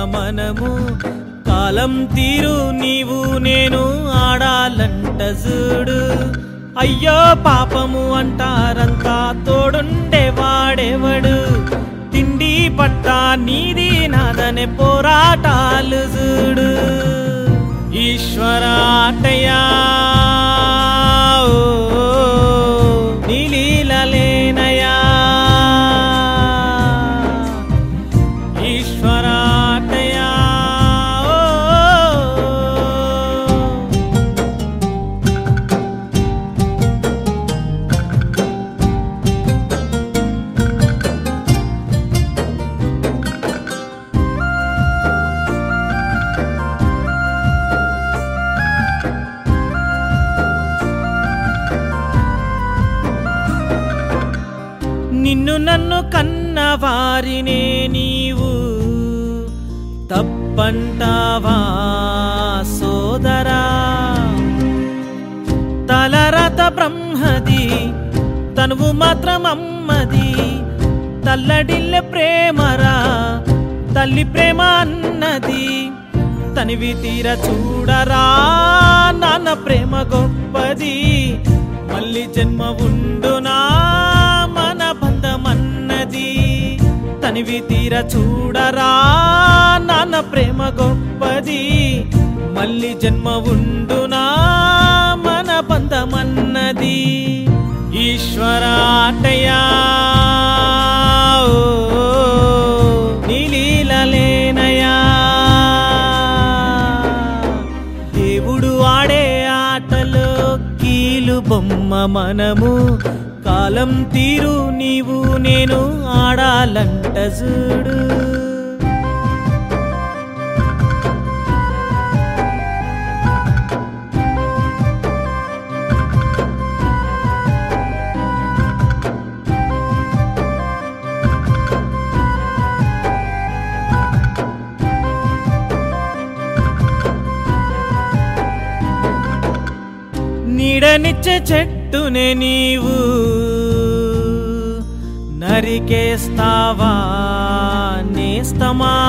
మనము కాలం తీరు నీవు నేను ఆడాలంట చూడు అయ్యో పాపము అంటారంతా తోడుండే వాడెవడు తిండి పట్ట నీది నాదనే పోరాటాలు చూడు ఈశ్వరాటయా నీలీలలేనయా ఈశ్వరాటయా నిన్ను నన్ను కన్న వారినే నీవు తప్పంటావా సోదరా తలరత బ్రహ్మది తనువు మాత్రం అమ్మది తల్లడిల్లె ప్రేమరా తల్లి ప్రేమ అన్నది తనివి తీర చూడరా నాన్న ప్రేమ గొప్పది మళ్ళీ జన్మ ఉండునా మన బంధమన్నది తనివి తీర చూడరా నాన్న ప్రేమ గొప్పది మళ్ళీ జన్మ ఉండునా మన బంధమన్నది ఈశ్వరాటయా నీలీలలేనయా దేవుడు ఆడే ఆటలో కీలు బొమ్మ మనము కాలం తీరు నీవు నేను ఆడాలంట చూడు నీడనిచ్చే చెట్టునే నీవు నరికేస్తావా నేస్తమా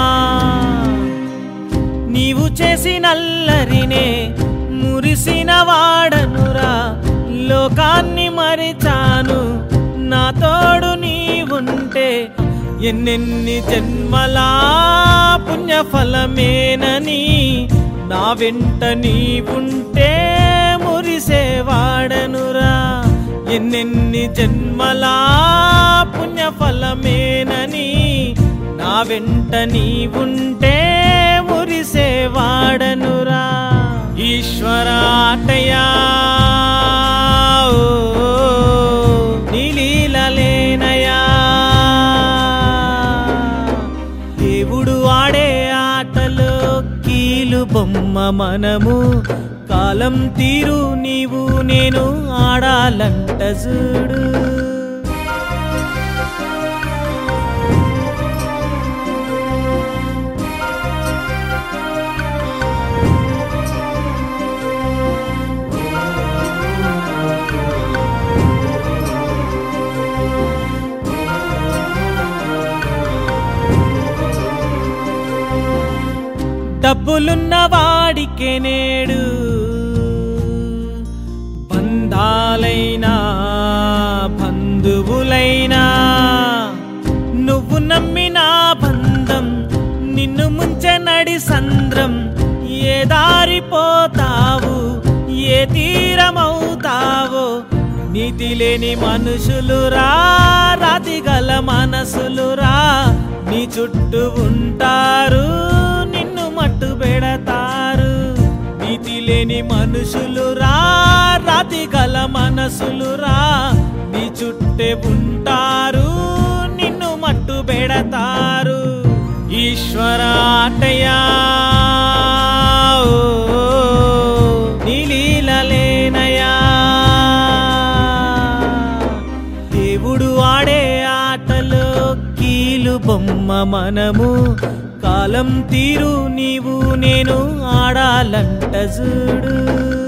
నీవు చేసినల్లరినే మురిసిన వాడనురా లోకాన్ని మరిచాను నా తోడు నీవుంటే ఎన్నెన్ని జన్మలా పుణ్యఫలమేనని నా వెంట నీవుంటే మురిసేవాడనురా ఎన్నెన్ని జన్మలా పుణ్యఫలమేనని నా వెంట నీవుంటే మురిసేవాడనురా ఈశ్వరాటయా నీలీలలేనయా దేవుడు ఆడే ఆటలో కీలు బొమ్మ మనము కాలం తీరు నీవు నేను ఆడాలంట చూడు డబ్బులున్న వాడికే నేడు బంధాలైనా బంధువులైనా నువ్వు నమ్మిన బంధం నిన్ను ముంచెనడి సంద్రం ఏ దారిపోతావు ఏ తీరమవుతావో నీతి లేని మనుషులురా రాతి గల మనసులురా నీ చుట్టూ ఉంటారు నిన్ను మట్టు పెడతారు నీతి లేని మనుషులురా రాతి గల మనసులురా నీ చుట్టే ఉంటారు నిన్ను మట్టు పెడతారు ఈశ్వరాటయా నీలీలలేనయా దేవుడు ఆడే ఆటలో కీలు బొమ్మ మనము కాలం తీరు నీవు నేను ఆడాలంట చూడు